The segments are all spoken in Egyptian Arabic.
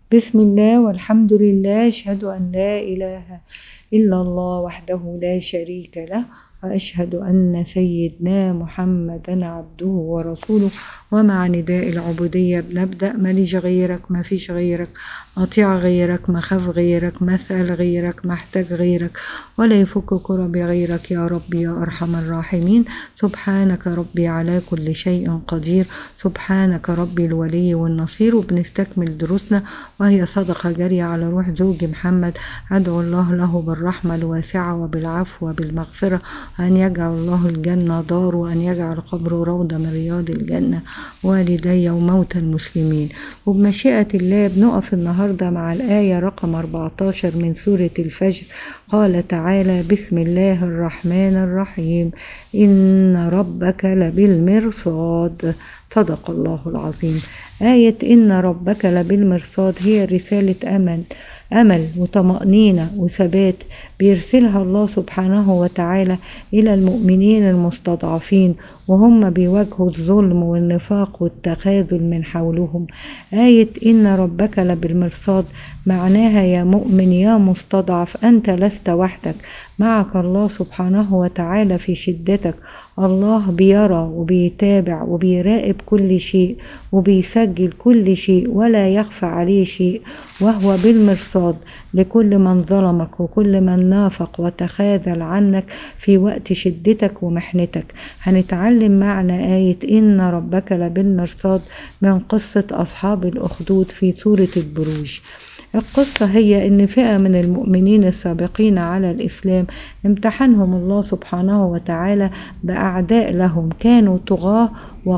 بسم الله والحمد لله أشهد أن لا إله إلا الله وحده لا شريك له وأشهد أن سيدنا محمدا عبده ورسوله ومع نداء العبودية بنبدأ ماليش غيرك ما فيش غيرك أطيع غيرك ما خاف غيرك ما أسأل غيرك ما احتاج غيرك ولا يفك كربي غيرك يا ربي يا أرحم الراحمين سبحانك ربي على كل شيء قدير سبحانك ربي الولي والنصير وبنستكمل دروسنا وهي صدقة جارية على روح زوجي محمد أدعو الله له بالرحمة الواسعة وبالعفو وبالمغفرة أن يجعل الله الجنة دار وأن يجعل قبره روضة من رياض الجنة والدي وموتى المسلمين وبمشيئة الله بنقف النهاردة مع الآية رقم 14 من سورة الفجر قال تعالى بسم الله الرحمن الرحيم إن ربك لبالمرصاد صدق الله العظيم آية إن ربك لبالمرصاد هي رسالة أمل أمل وطمأنينة وثبات بيرسلها الله سبحانه وتعالى إلى المؤمنين المستضعفين وهم بيواجهوا الظلم والنفاق والتخاذل من حولهم آية إن ربك لبالمرصاد معناها يا مؤمن يا مستضعف أنت لست وحدك معك الله سبحانه وتعالى في شدتك الله بيرى وبيتابع وبيراقب كل شيء وبيسجل كل شيء ولا يخفى عليه شيء وهو بالمرصاد لكل من ظلمك وكل من نافق وتخاذل عنك في وقت شدتك ومحنتك هنتعلم معنى آية إن ربك لبالمرصاد من قصة أصحاب الأخدود في سورة البروج القصة هي أن فئة من المؤمنين السابقين على الإسلام امتحنهم الله سبحانه وتعالى بأعداء لهم كانوا طغاة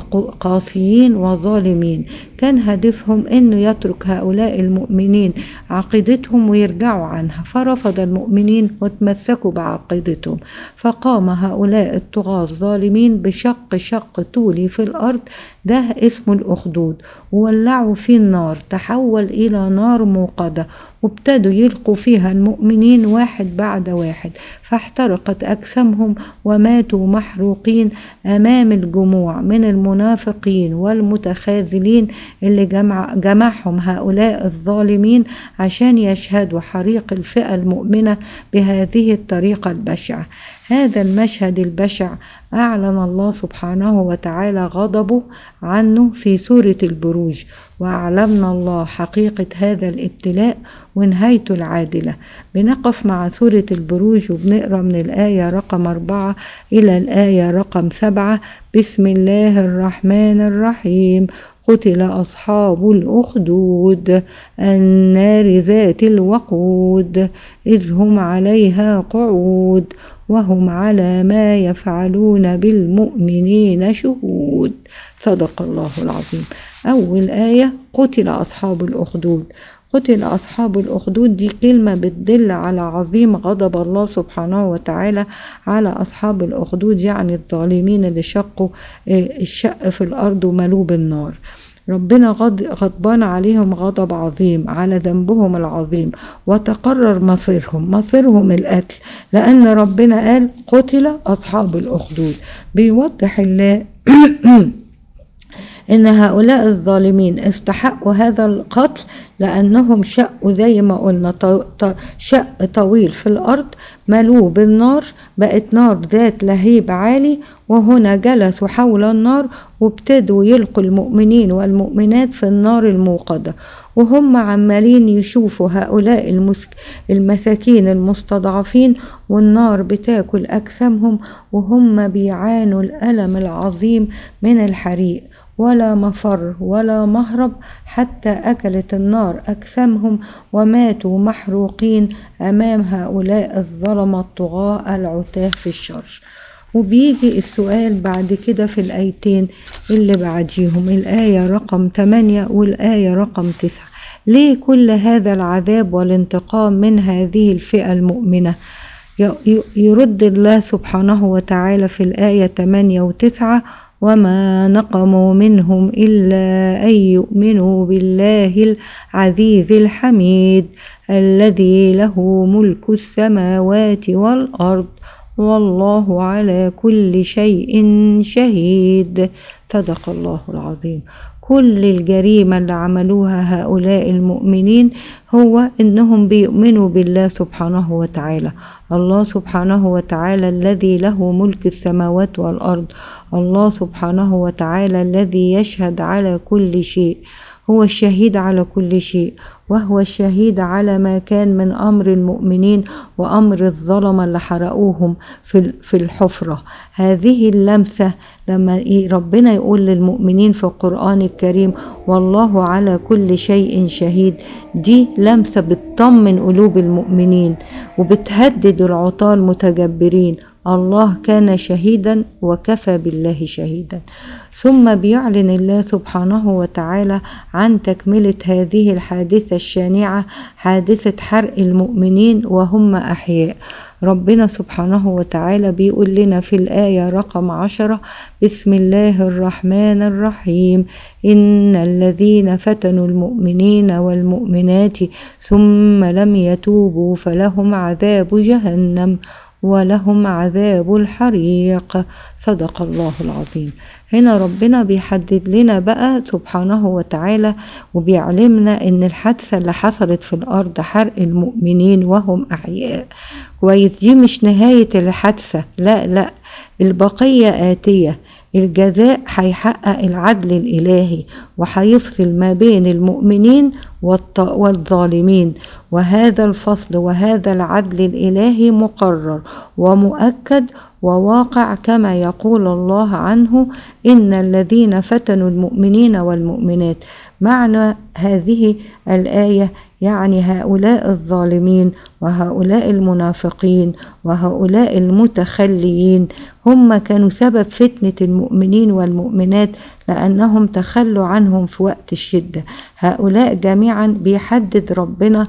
وقاسيين وظالمين كان هدفهم أنه يترك هؤلاء المؤمنين عقيدتهم ويرجعوا عنها فرفض المؤمنين وتمسكوا بعقيدتهم فقام هؤلاء الطغاة الظالمين بشق شق طولي في الأرض ده اسمه الأخدود وولعوا فيه النار تحول إلى نار موقدة وابتدوا يلقوا فيها المؤمنين واحد بعد واحد فاحترقت أجسامهم وماتوا محروقين أمام الجموع من المنافقين والمتخاذلين اللي جمع جمعهم هؤلاء الظالمين عشان يشهدوا حريق الفئة المؤمنة بهذه الطريقة البشعة هذا المشهد البشع أعلن الله سبحانه وتعالى غضبه عنه في سورة البروج وأعلمنا الله حقيقة هذا الابتلاء ونهايته العادلة بنقف مع سورة البروج وبنقرأ من الآية رقم أربعة إلى الآية رقم سبعة بسم الله الرحمن الرحيم قتل أصحاب الأخدود النار ذات الوقود إذ هم عليها قعود وهم على ما يفعلون بالمؤمنين شهود صدق الله العظيم أول آية قتل أصحاب الأخدود قتل أصحاب الأخدود دي كلمة بتدل على عظيم غضب الله سبحانه وتعالى على أصحاب الأخدود يعني الظالمين اللي شقوا الشق في الأرض وملوه بالنار ربنا غضبان عليهم غضب عظيم على ذنبهم العظيم وتقرر مصيرهم مصيرهم القتل لأن ربنا قال قتل أصحاب الأخدود بيوضح الله ان هؤلاء الظالمين استحقوا هذا القتل لانهم شقوا زي ما قلنا شق طويل في الارض ملوه بالنار بقت نار ذات لهيب عالي وهنا جلسوا حول النار وابتدوا يلقوا المؤمنين والمؤمنات في النار الموقدة وهم عمالين يشوفوا هؤلاء المساكين المستضعفين والنار بتاكل أجسامهم وهم بيعانوا الألم العظيم من الحريق ولا مفر ولا مهرب حتى أكلت النار أجسامهم وماتوا محروقين أمام هؤلاء الظلمة الطغاة العتاه في الشر وبيجي السؤال بعد كده في الآيتين اللي بعديهم الآية رقم 8 والآية رقم 9 ليه كل هذا العذاب والانتقام من هذه الفئة المؤمنة يرد الله سبحانه وتعالى في الآية 8 و9 وما نقموا منهم إلا أن يؤمنوا بالله العزيز الحميد الذي له ملك السماوات والأرض والله على كل شيء شهيد صدق الله العظيم كل الجريمة اللي عملوها هؤلاء المؤمنين هو انهم بيؤمنوا بالله سبحانه وتعالى الله سبحانه وتعالى الذي له ملك السماوات والارض الله سبحانه وتعالى الذي يشهد على كل شيء هو الشهيد على كل شيء وهو الشهيد على ما كان من امر المؤمنين وامر الظلمه اللي حرقوهم في في الحفره هذه اللمسه لما ربنا يقول للمؤمنين في القران الكريم والله على كل شيء شهيد دي لمسه بتطمن قلوب المؤمنين وبتهدد العطاة المتجبرين الله كان شهيدا وكفى بالله شهيدا ثم بيعلن الله سبحانه وتعالى عن تكملة هذه الحادثة الشانعة حادثة حرق المؤمنين وهم أحياء ربنا سبحانه وتعالى بيقول لنا في الآية رقم عشرة بسم الله الرحمن الرحيم إن الذين فتنوا المؤمنين والمؤمنات ثم لم يتوبوا فلهم عذاب جهنم ولهم عذاب الحريق صدق الله العظيم هنا ربنا بيحدد لنا بقى سبحانه وتعالى وبيعلمنا ان الحادثة اللي حصلت في الارض حرق المؤمنين وهم احياء كويس دي مش نهاية الحادثة لا لا البقية آتية الجزاء هيحقق العدل الإلهي وهيفصل ما بين المؤمنين والظالمين وهذا الفصل وهذا العدل الإلهي مقرر ومؤكد وواقع كما يقول الله عنه إن الذين فتنوا المؤمنين والمؤمنات معنى هذه الآية يعني هؤلاء الظالمين وهؤلاء المنافقين وهؤلاء المتخليين هم كانوا سبب فتنة المؤمنين والمؤمنات لأنهم تخلوا عنهم في وقت الشدة هؤلاء جميعا بيحدد ربنا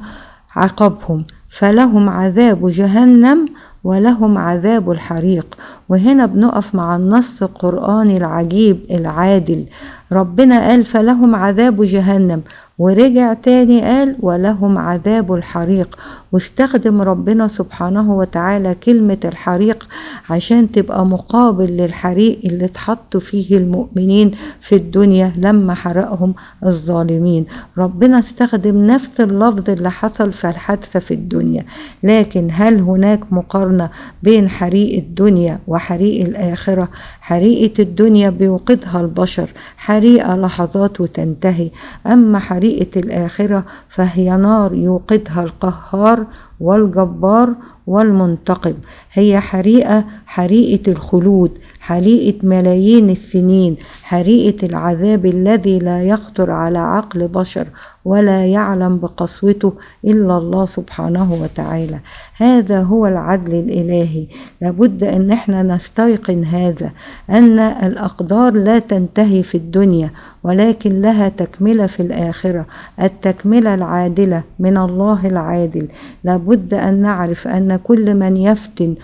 عقابهم فلهم عذاب جهنم ولهم عذاب الحريق وهنا بنقف مع النص القرآني العجيب العادل ربنا قال فلهم عذاب جهنم ورجع تاني قال ولهم عذاب الحريق واستخدم ربنا سبحانه وتعالى كلمة الحريق عشان تبقى مقابل للحريق اللي اتحط فيه المؤمنين في الدنيا لما حرقهم الظالمين ربنا استخدم نفس اللفظ اللي حصل في الحادثة في الدنيا لكن هل هناك مقارنة بين حريق الدنيا وحريق الآخرة حريقة الدنيا بيوقدها البشر حريقة لحظات وتنتهي أما حريقة الآخرة فهي نار يوقدها القهار والجبار والمنتقم هي حريقة حريقة الخلود حريقة ملايين السنين حريقة العذاب الذي لا يخطر على عقل بشر ولا يعلم بقسوته إلا الله سبحانه وتعالى هذا هو العدل الإلهي لابد أن احنا نستيقن هذا أن الأقدار لا تنتهي في الدنيا ولكن لها تكملة في الآخرة التكملة العادلة من الله العادل لابد أن نعرف أن كل من يفتن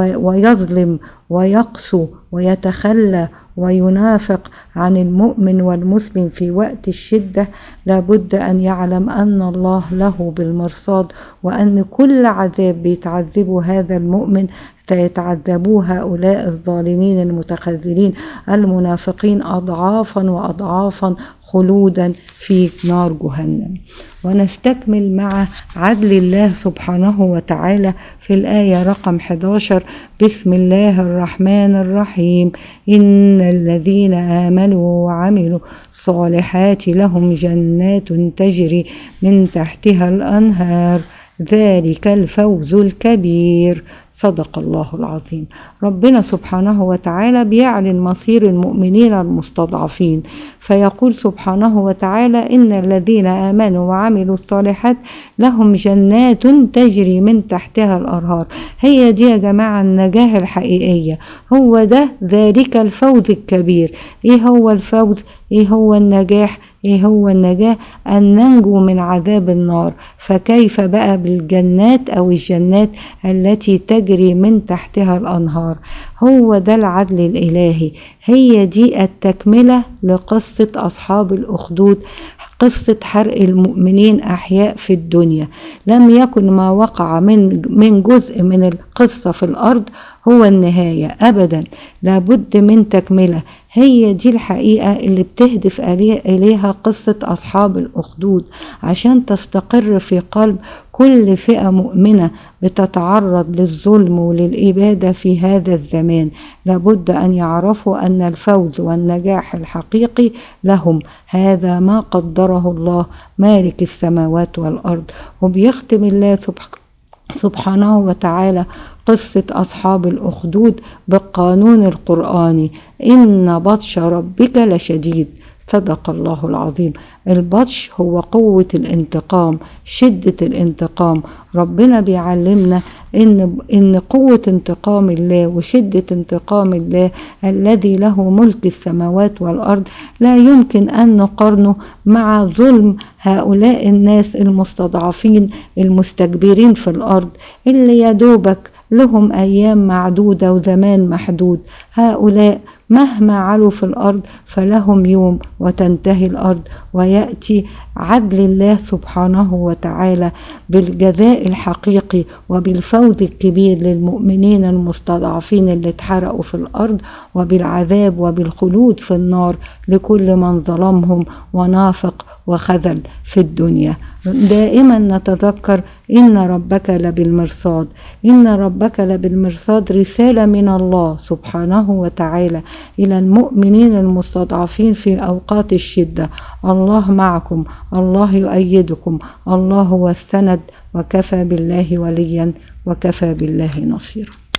ويظلم ويقسو ويتخلى وينافق عن المؤمن والمسلم في وقت الشدة لابد أن يعلم أن الله له بالمرصاد وأن كل عذاب بيتعذبه هذا المؤمن سيتعذبوا هؤلاء الظالمين المتخذلين المنافقين أضعافا وأضعافا خلودا في نار جهنم ونستكمل مع عدل الله سبحانه وتعالى في الآية رقم 11 بسم الله الرحمن الرحيم إن الذين آمنوا وعملوا الصالحات لهم جنات تجري من تحتها الأنهار ذلك الفوز الكبير صدق الله العظيم ربنا سبحانه وتعالى بيعلن مصير المؤمنين المستضعفين فيقول سبحانه وتعالى إن الذين آمنوا وعملوا الصالحات لهم جنات تجري من تحتها الأنهار هي دي يا جماعة النجاة الحقيقية هو ده ذلك الفوز الكبير إيه هو الفوز إيه هو النجاح ايه هو النجاة ان ننجو من عذاب النار فكيف بقى بالجنات او الجنات التي تجري من تحتها الانهار هو ده العدل الالهي هي دي التكملة لقصة اصحاب الاخدود قصة حرق المؤمنين أحياء في الدنيا لم يكن ما وقع من من جزء من القصة في الأرض هو النهاية أبدا لابد من تكملة هي دي الحقيقة اللي بتهدف إليها قصة أصحاب الأخدود عشان تستقر في قلب كل فئة مؤمنة بتتعرض للظلم وللإبادة في هذا الزمان لابد أن يعرفوا أن الفوز والنجاح الحقيقي لهم هذا ما قدره الله مالك السماوات والأرض وبيختم الله سبحانه وتعالى قصة أصحاب الأخدود بالقانون القرآني إن بطش ربك لشديد صدق الله العظيم البطش هو قوة الانتقام شدة الانتقام ربنا بيعلمنا إن, إن قوة انتقام الله وشدة انتقام الله الذي له ملك السماوات والأرض لا يمكن أن نقارنه مع ظلم هؤلاء الناس المستضعفين المستكبرين في الأرض اللي يدوبك لهم أيام معدودة وزمان محدود هؤلاء مهما علوا في الأرض فلهم يوم وتنتهي الأرض ويأتي عدل الله سبحانه وتعالى بالجزاء الحقيقي وبالفوز الكبير للمؤمنين المستضعفين اللي اتحرقوا في الأرض وبالعذاب وبالخلود في النار لكل من ظلمهم ونافق وخذل في الدنيا دائما نتذكر إن ربك لبالمرصاد إن ربك لبالمرصاد رسالة من الله سبحانه وتعالى إلى المؤمنين المستضعفين في أوقات الشدة الله معكم الله يؤيدكم الله هو السند وكفى بالله وليا وكفى بالله نصيرا